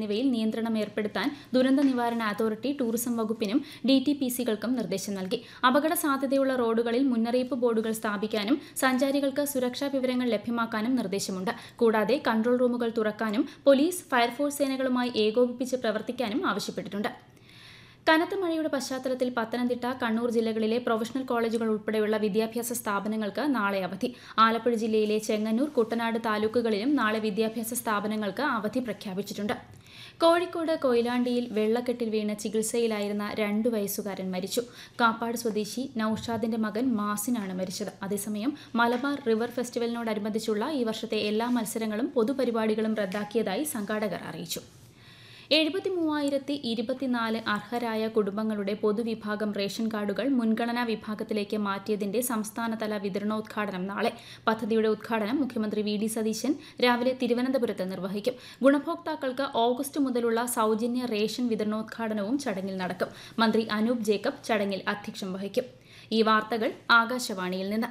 എന്നിവയിൽ നിയന്ത്രണം ഏർപ്പെടുത്താൻ ദുരന്ത നിവാരണ അതോറിറ്റി ടൂറിസം വകുപ്പിനും ഡി ടി പി സികൾക്കും നിർദ്ദേശം നൽകി അപകട സാധ്യതയുള്ള റോഡുകളിൽ മുന്നറിയിപ്പ് ബോർഡുകൾ സ്ഥാപിക്കാനും സഞ്ചാരികൾക്ക് സുരക്ഷാ വിവരങ്ങൾ ലഭ്യമാക്കാനും നിർദ്ദേശമുണ്ട് കൂടാതെ കൺട്രോൾ റൂമുകൾ തുറക്കാനും പോലീസ് ഫയർഫോഴ്സ് സേനകളുമായി ഏകോപിപ്പിച്ച് പ്രവർത്തിക്കാനും ആവശ്യപ്പെട്ടിട്ടുണ്ട് കനത്ത മഴയുടെ പശ്ചാത്തലത്തിൽ പത്തനംതിട്ട കണ്ണൂർ ജില്ലകളിലെ പ്രൊഫഷണൽ കോളേജുകൾ ഉൾപ്പെടെയുള്ള വിദ്യാഭ്യാസ സ്ഥാപനങ്ങൾക്ക് നാളെ അവധി ആലപ്പുഴ ജില്ലയിലെ ചെങ്ങന്നൂർ കുട്ടനാട് താലൂക്കുകളിലും നാളെ വിദ്യാഭ്യാസ സ്ഥാപനങ്ങൾക്ക് അവധി പ്രഖ്യാപിച്ചിട്ടുണ്ട് കോഴിക്കോട് കൊയിലാണ്ടിയിൽ വെള്ളക്കെട്ടിൽ വീണ് ചികിത്സയിലായിരുന്ന രണ്ടു വയസ്സുകാരൻ മരിച്ചു കാപ്പാട് സ്വദേശി നൌഷാദിന്റെ മകൻ മാസിനാണ് മരിച്ചത് അതേസമയം മലബാർ റിവർ ഫെസ്റ്റിവലിനോടനുബന്ധിച്ചുള്ള ഈ വർഷത്തെ എല്ലാ മത്സരങ്ങളും പൊതുപരിപാടികളും റദ്ദാക്കിയതായി സംഘാടകർ അറിയിച്ചു എഴുപത്തി മൂവായിരത്തി ഇരുപത്തിനാല് അർഹരായ കുടുംബങ്ങളുടെ പൊതുവിഭാഗം റേഷൻ കാർഡുകൾ മുൻഗണനാ വിഭാഗത്തിലേക്ക് മാറ്റിയതിന്റെ സംസ്ഥാനതല വിതരണോദ്ഘാടനം നാളെ പദ്ധതിയുടെ ഉദ്ഘാടനം മുഖ്യമന്ത്രി വി ഡി സതീശൻ രാവിലെ തിരുവനന്തപുരത്ത് നിർവഹിക്കും ഗുണഭോക്താക്കൾക്ക് ഓഗസ്റ്റ് മുതലുള്ള സൗജന്യ റേഷൻ വിതരണോദ്ഘാടനവും ചടങ്ങിൽ നടക്കും മന്ത്രി അനൂപ് ജേക്കബ് ചടങ്ങിൽ അധ്യക്ഷം വഹിക്കും ഈ വാർത്തകൾ ആകാശവാണിയിൽ നിന്ന്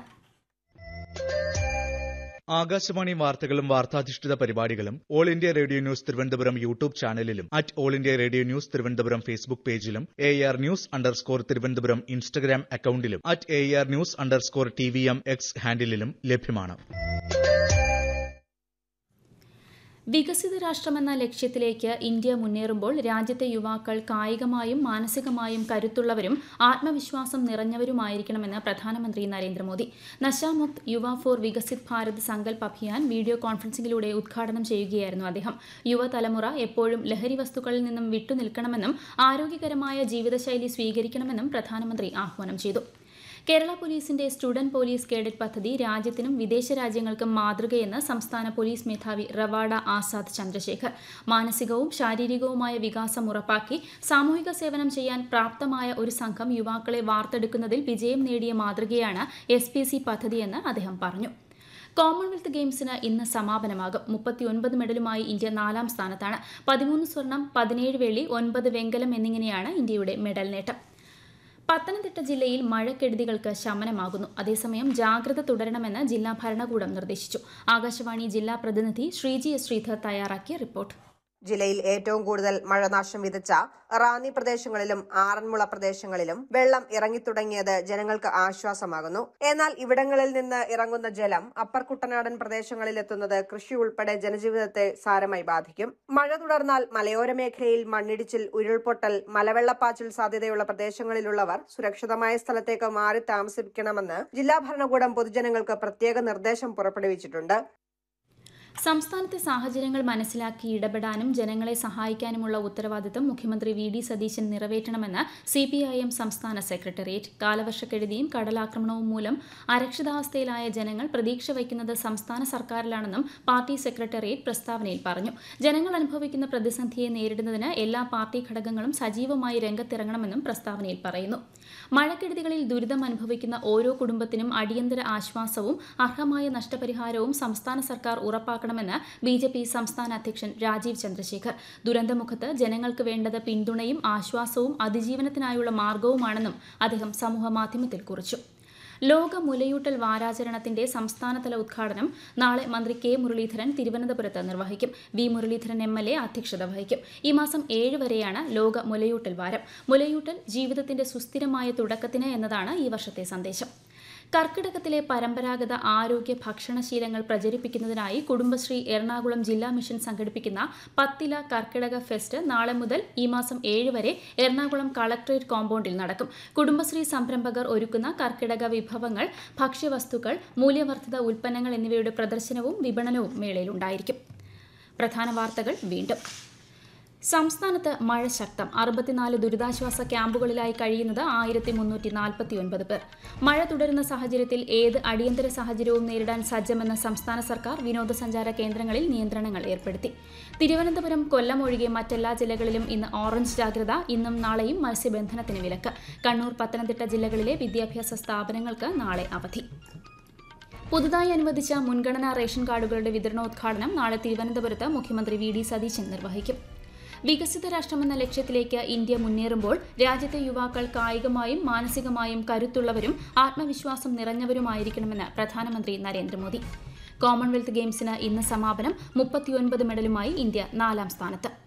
ആകാശവാണി വാർത്തകളും വാർത്താധിഷ്ഠിത പരിപാടികളും all India radio news Thiruvananthapuram YouTube ചാനലിലും at all India radio news Thiruvananthapuram Facebook പേജിലും A R news underscore Thiruvananthapuram Instagram അക്കൌണ്ടിലും at A R news underscore T V M X ഹാൻഡിലും ലഭ്യമാണ് വികസിത രാഷ്ട്രമെന്ന ലക്ഷ്യത്തിലേക്ക് ഇന്ത്യ മുന്നേറുമ്പോൾ രാജ്യത്തെ യുവാക്കൾ കായികമായും മാനസികമായും കരുത്തുള്ളവരും ആത്മവിശ്വാസം നിറഞ്ഞവരുമായിരിക്കണമെന്ന് പ്രധാനമന്ത്രി നരേന്ദ്രമോദി നശാമുക്ത് യുവ ഫോർ വികസിത് ഭാരത് സങ്കൽപ് അഭിയാൻ വീഡിയോ കോൺഫറൻസിംഗിലൂടെ ഉദ്ഘാടനം ചെയ്യുകയായിരുന്നു അദ്ദേഹം യുവതലമുറ എപ്പോഴും ലഹരി വസ്തുക്കളിൽ നിന്നും വിട്ടുനിൽക്കണമെന്നും ആരോഗ്യകരമായ ജീവിതശൈലി സ്വീകരിക്കണമെന്നും പ്രധാനമന്ത്രി ആഹ്വാനം ചെയ്തു കേരള പോലീസിന്റെ സ്റ്റുഡന്റ് പോലീസ് കേഡറ്റ് പദ്ധതി രാജ്യത്തിനും വിദേശ രാജ്യങ്ങൾക്കും മാതൃകയെന്ന് സംസ്ഥാന പോലീസ് മേധാവി റവാഡ ആസാദ് ചന്ദ്രശേഖർ മാനസികവും ശാരീരികവുമായ വികാസം ഉറപ്പാക്കി സാമൂഹിക സേവനം ചെയ്യാൻ പ്രാപ്തമായ ഒരു സംഘം യുവാക്കളെ വാർത്തെടുക്കുന്നതിൽ വിജയം നേടിയ മാതൃകയാണ് എസ് പി സി പദ്ധതിയെന്ന് അദ്ദേഹം പറഞ്ഞു കോമൺവെൽത്ത് ഗെയിംസിന് ഇന്ന് സമാപനമാകും മുപ്പത്തിയൊൻപത് മെഡലുമായി ഇന്ത്യ നാലാം സ്ഥാനത്താണ് പതിമൂന്ന് സ്വർണം പതിനേഴ് വെള്ളി ഒൻപത് വെങ്കലം എന്നിങ്ങനെയാണ് ഇന്ത്യയുടെ മെഡൽ നേട്ടം പത്തനംതിട്ട ജില്ലയിൽ മഴക്കെടുതികൾക്ക് ശമനമാകുന്നു അതേസമയം ജാഗ്രത തുടരണമെന്ന് ജില്ലാ ഭരണകൂടം നിർദ്ദേശിച്ചു ആകാശവാണി ജില്ലാ പ്രതിനിധി ശ്രീജി എസ് ശ്രീധർ തയ്യാറാക്കിയ റിപ്പോർട്ട് ജില്ലയിൽ ഏറ്റവും കൂടുതൽ മഴനാശം വിതച്ച റാന്നി പ്രദേശങ്ങളിലും ആറന്മുള പ്രദേശങ്ങളിലും വെള്ളം ഇറങ്ങിത്തുടങ്ങിയത് ജനങ്ങൾക്ക് ആശ്വാസമാകുന്നു എന്നാൽ ഇവിടങ്ങളിൽ നിന്ന് ഇറങ്ങുന്ന ജലം അപ്പർ കുട്ടനാടൻ പ്രദേശങ്ങളിൽ എത്തുന്നത് കൃഷി ഉൾപ്പെടെ ജനജീവിതത്തെ സാരമായി ബാധിക്കും മഴ തുടർന്നാൽ മലയോര മേഖലയിൽ മണ്ണിടിച്ചിൽ ഉരുൾപൊട്ടൽ മലവെള്ളപ്പാച്ചിൽ സാധ്യതയുള്ള പ്രദേശങ്ങളിലുള്ളവർ സുരക്ഷിതമായ സ്ഥലത്തേക്ക് മാറി താമസിക്കണമെന്ന് ജില്ലാ ഭരണകൂടം പൊതുജനങ്ങൾക്ക് പ്രത്യേക നിർദ്ദേശം പുറപ്പെടുവിച്ചിട്ടുണ്ട് സംസ്ഥാനത്തെ സാഹചര്യങ്ങൾ മനസ്സിലാക്കി ഇടപെടാനും ജനങ്ങളെ സഹായിക്കാനുമുള്ള ഉത്തരവാദിത്തം മുഖ്യമന്ത്രി വി ഡി സതീശൻ നിറവേറ്റണമെന്ന് സി പി ഐ എം സംസ്ഥാന സെക്രട്ടേറിയറ്റ് കാലവർഷക്കെടുതിയും കടലാക്രമണവും മൂലം അരക്ഷിതാവസ്ഥയിലായ ജനങ്ങൾ പ്രതീക്ഷ വയ്ക്കുന്നത് സംസ്ഥാന സർക്കാരിലാണെന്നും പാർട്ടി സെക്രട്ടേറിയറ്റ് പ്രസ്താവനയിൽ പറഞ്ഞു ജനങ്ങൾ അനുഭവിക്കുന്ന പ്രതിസന്ധിയെ നേരിടുന്നതിന് എല്ലാ പാർട്ടി ഘടകങ്ങളും സജീവമായി രംഗത്തിറങ്ങണമെന്നും പ്രസ്താവനയിൽ പറയുന്നു മഴക്കെടുതികളിൽ ദുരിതം അനുഭവിക്കുന്ന ഓരോ കുടുംബത്തിനും അടിയന്തര ആശ്വാസവും അർഹമായ നഷ്ടപരിഹാരവും സംസ്ഥാന സർക്കാർ ഉറപ്പാക്കണമെന്ന് ബി ജെ പി സംസ്ഥാന അധ്യക്ഷൻ രാജീവ് ചന്ദ്രശേഖർ ദുരന്തമുഖത്ത് ജനങ്ങൾക്ക് വേണ്ടത് പിന്തുണയും ആശ്വാസവും അതിജീവനത്തിനായുള്ള മാർഗവുമാണെന്നും അദ്ദേഹം സമൂഹമാധ്യമത്തിൽ കുറിച്ചു ലോക മുലയൂട്ടൽ വാരാചരണത്തിന്റെ സംസ്ഥാനതല ഉദ്ഘാടനം നാളെ മന്ത്രി കെ മുരളീധരൻ തിരുവനന്തപുരത്ത് നിർവഹിക്കും V Muraleedharan M L A അധ്യക്ഷത വഹിക്കും ഈ മാസം ഏഴ് വരെയാണ് ലോക മുലയൂട്ടൽ വാരം മുലയൂട്ടൽ ജീവിതത്തിന്റെ സുസ്ഥിരമായ തുടക്കത്തിന് എന്നതാണ് ഈ വർഷത്തെ സന്ദേശം കർക്കിടകത്തിലെ പരമ്പരാഗത ആരോഗ്യ ഭക്ഷണശീലങ്ങൾ പ്രചരിപ്പിക്കുന്നതിനായി കുടുംബശ്രീ എറണാകുളം ജില്ലാ മിഷൻ സംഘടിപ്പിക്കുന്ന പത്തില കർക്കിടക ഫെസ്റ്റ് നാളെ മുതൽ ഈ മാസം ഏഴ് വരെ എറണാകുളം കളക്ടറേറ്റ് കോമ്പൗണ്ടിൽ നടക്കും കുടുംബശ്രീ സംരംഭകർ ഒരുക്കുന്ന കർക്കിടക വിഭവങ്ങൾ ഭക്ഷ്യവസ്തുക്കൾ മൂല്യവർദ്ധിത ഉൽപ്പന്നങ്ങൾ എന്നിവയുടെ പ്രദർശനവും വിപണനവും മേളയിലുണ്ടായിരിക്കും പ്രധാന വാർത്തകൾ വീണ്ടും സംസ്ഥാനത്ത് മഴ ശക്തം അറുപത്തിനാല് ദുരിതാശ്വാസ ക്യാമ്പുകളിലായി കഴിയുന്നത് ആയിരത്തി മുന്നൂറ്റി നാൽപ്പത്തി ഒൻപത് പേർ മഴ തുടരുന്ന സാഹചര്യത്തിൽ ഏത് അടിയന്തര സാഹചര്യവും നേരിടാൻ സജ്ജമെന്ന സംസ്ഥാന സർക്കാർ വിനോദസഞ്ചാര കേന്ദ്രങ്ങളിൽ നിയന്ത്രണങ്ങൾ ഏർപ്പെടുത്തി തിരുവനന്തപുരം കൊല്ലം ഒഴികെ മറ്റെല്ലാ ജില്ലകളിലും ഇന്ന് ഓറഞ്ച് ജാഗ്രത ഇന്നും നാളെയും മത്സ്യബന്ധനത്തിന് വിലക്ക് കണ്ണൂർ പത്തനംതിട്ട ജില്ലകളിലെ വിദ്യാഭ്യാസ സ്ഥാപനങ്ങൾക്ക് നാളെ അവധി പുതുതായി അനുവദിച്ച മുൻഗണനാ റേഷൻ കാർഡുകളുടെ വിതരണോദ്ഘാടനം നാളെ തിരുവനന്തപുരത്ത് മുഖ്യമന്ത്രി വി ഡി സതീശൻ നിർവഹിക്കും വികസിത രാഷ്ട്രമെന്ന ലക്ഷ്യത്തിലേക്ക് ഇന്ത്യ മുന്നേറുമ്പോൾ രാജ്യത്തെ യുവാക്കൾ കായികമായും മാനസികമായും കരുത്തുള്ളവരും ആത്മവിശ്വാസം നിറഞ്ഞവരുമായിരിക്കണമെന്ന് പ്രധാനമന്ത്രി നരേന്ദ്രമോദി കോമൺവെൽത്ത് ഗെയിംസിന് ഇന്ന് സമാപനം മുപ്പത്തിയൊൻപത് മെഡലുമായി ഇന്ത്യ നാലാം സ്ഥാനത്ത്